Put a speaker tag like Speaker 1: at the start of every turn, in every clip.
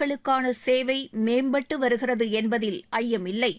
Speaker 1: மக்களுக்கான சேவை மேம்பட்டு வருகிறது என்பதில் ஐயமில்லை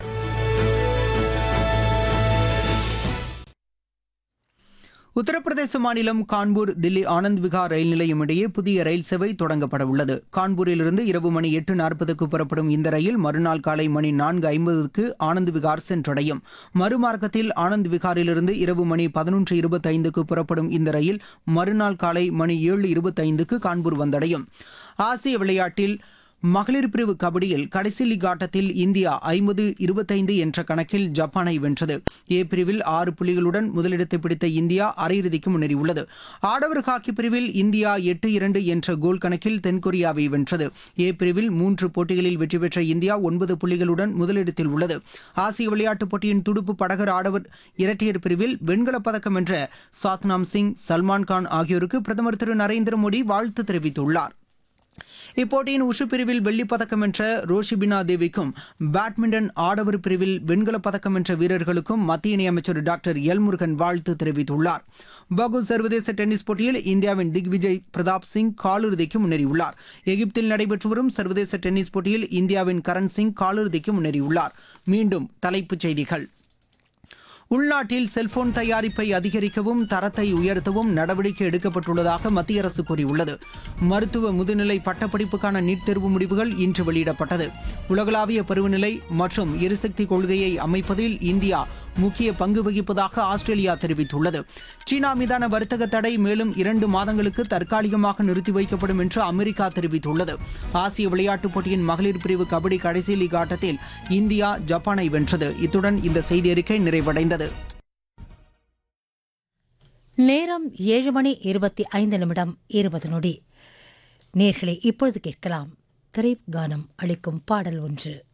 Speaker 2: உத்தரப்பிரதேச மாநிலம் கான்பூர் தில்லி ஆனந்த் விகார் ரயில் நிலையம் இடையே புதிய ரயில் சேவை தொடங்கப்பட உள்ளது கான்பூரிலிருந்து இரவு மணி எட்டு நாற்பதுக்கு புறப்படும் இந்த ரயில் மறுநாள் காலை மணி நான்கு ஐம்பதுக்கு ஆனந்த் விகார் சென்றடையும் மறுமார்க்கத்தில் ஆனந்த் விகாரிலிருந்து இரவு மணி பதினொன்று இருபத்தைந்துக்கு புறப்படும் இந்த ரயில் மறுநாள் காலை மணி ஏழு இருபத்தைந்துக்கு கான்பூர் வந்தடையும் ஆசிய விளையாட்டில் மகளிர் பிரிவு கபடியில் கடைசி லீக் ஆட்டத்தில் இந்தியா ஐம்பது இருபத்தைந்து என்ற கணக்கில் ஜப்பானை வென்றது ஏ பிரிவில் ஆறு புள்ளிகளுடன் முதலிடத்தை பிடித்த இந்தியா அரையிறுதிக்கு முன்னேறியுள்ளது ஆடவர் ஹாக்கி பிரிவில் இந்தியா எட்டு இரண்டு என்ற கோல் கணக்கில் தென்கொரியாவை வென்றது ஏ பிரிவில் மூன்று போட்டிகளில் வெற்றி பெற்ற இந்தியா ஒன்பது புள்ளிகளுடன் முதலிடத்தில் உள்ளது ஆசிய விளையாட்டுப் போட்டியின் துடுப்பு படகர் ஆடவர் இரட்டையர் பிரிவில் வெண்கலப் பதக்கம் வென்ற சாத்னாம் சிங் சல்மான் கான் ஆகியோருக்கு பிரதமர் திரு நரேந்திர மோடி வாழ்த்து தெரிவித்துள்ளார் இப்போட்டியின் உஷு பிரிவில் வெள்ளிப் பதக்கம் வென்ற ரோஷிபினா தேவிக்கும் பேட்மிண்டன் ஆடவர் பிரிவில் வெண்கலப் பதக்கம் வென்ற வீரர்களுக்கும் மத்திய இணையமைச்சர் டாக்டர் எல் முருகன் வாழ்த்து தெரிவித்துள்ளார் பகு சர்வதேச டென்னிஸ் போட்டியில் இந்தியாவின் திக்விஜய் பிரதாப் சிங் காலிறுதிக்கு முன்னேறியுள்ளார் எகிப்தில் நடைபெற்று வரும் சர்வதேச டென்னிஸ் போட்டியில் இந்தியாவின் கரண் சிங் காலிறுதிக்கு முன்னேறியுள்ளார் மீண்டும் தலைப்புச் செய்திகள் உள்நாட்டில் செல்போன் தயாரிப்பை அதிகரிக்கவும் தரத்தை உயர்த்தவும் நடவடிக்கை எடுக்கப்பட்டுள்ளதாக மத்திய அரசு கூறியுள்ளது மருத்துவ முதுநிலை பட்டப்படிப்புக்கான நீட் தேர்வு முடிவுகள் இன்று வெளியிடப்பட்டது உலகளாவிய பருவநிலை மற்றும் எரிசக்தி கொள்கையை அமைப்பதில் இந்தியா முக்கிய பங்கு வகிப்பதாக ஆஸ்திரேலியா தெரிவித்துள்ளது சீனா மீதான வர்த்தக தடை மேலும் இரண்டு மாதங்களுக்கு தற்காலிகமாக நிறுத்தி வைக்கப்படும் என்று அமெரிக்கா தெரிவித்துள்ளது ஆசிய விளையாட்டுப் போட்டியின் மகளிர் பிரிவு கபடி கடைசி லீக் ஆட்டத்தில் இந்தியா ஜப்பானை வென்றது இத்துடன் இந்த செய்தி அறிக்கை நிறைவடைந்தது
Speaker 3: நேரம் ஏழு மணி இருபத்தி ஐந்து நிமிடம் இருபது நொடி நேர்களை இப்பொழுது கேட்கலாம் திரை கானம் அளிக்கும் பாடல் ஒன்று